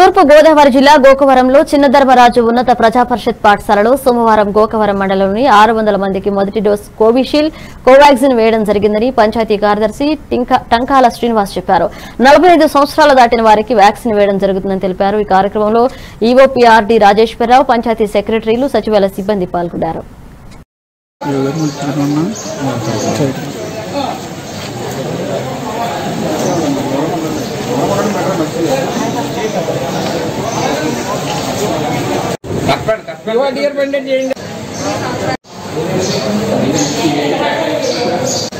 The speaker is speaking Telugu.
తూర్పు గోదావరి జిల్లా గోకవరంలో చిన్నధర్మరాజు ఉన్నత ప్రజా పరిషత్ పాఠశాలలో సోమవారం గోకవరం మండలంలోని ఆరు వందల మందికి మొదటి డోస్ కోవిషీల్డ్ కోవాక్సిన్ వేయడం జరిగిందని పంచాయతీ కార్యదర్శి టింక- టంకాల శ్రీనివాస్ చెప్పారు నలభై ఐదు సంవత్సరాలు దాటిన వారికి వ్యాక్సిన్ వేయడం జరుగుతుందని తెలిపారు ఈ కార్యక్రమంలో ఈఓపీఆర్డీ రాజేశ్వరరావు పంచాయతీ సెక్రటరీలు సచివాలయ సిబ్బంది పాల్గొన్నారు డియర్ బండి చేయండి